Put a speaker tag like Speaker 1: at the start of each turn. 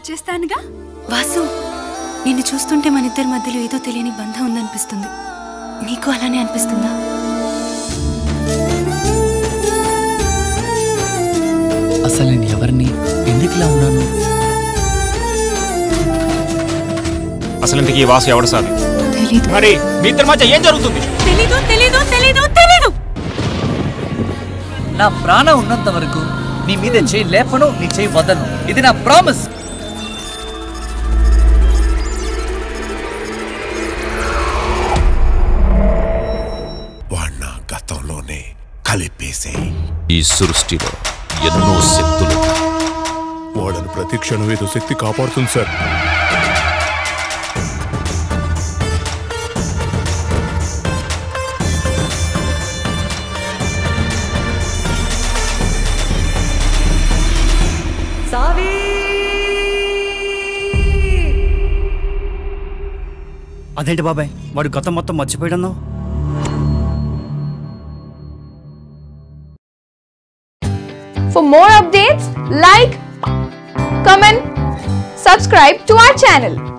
Speaker 1: వచ్చేస్తానుగా
Speaker 2: వాసు నిన్ను చూస్తుంటే మన ఇద్దరి మధ్యలో ఏదో తెలియని బంధం ఉందనిపిస్తుంది నీకు అలానే అనిపిస్తుందా
Speaker 3: అసలు నేను ఎవరిని ఎందుకు ఇలా ఉన్నాను
Speaker 4: అసలు ఇంతకీ ఈ వాసు ఎవడు సార్
Speaker 2: తెలీదు
Speaker 4: మరి మీ ఇద్దరి మధ్య ఏం జరుగుతుంది
Speaker 1: తెలీదు తెలీదు తెలీదు తెలీదు
Speaker 3: నా ప్రాణం ఉన్నంత వరకు నీ మీద చేయి లేపను నీ చేయి వదలను ఇది నా ప్రామిస్
Speaker 5: వాణ్ణ గతంలోనే కలిపేసేయి
Speaker 6: ఈ సృష్టిలో ఎన్నో శక్తులు
Speaker 5: వాళ్ళని ప్రతి క్షణం ఏదో శక్తి కాపాడుతుంది సార్
Speaker 7: అదేంటి బాబాయ్ వాడు గతం మొత్తం మర్చిపోయాడన్నావు
Speaker 8: For more updates, like, comment, subscribe to our channel.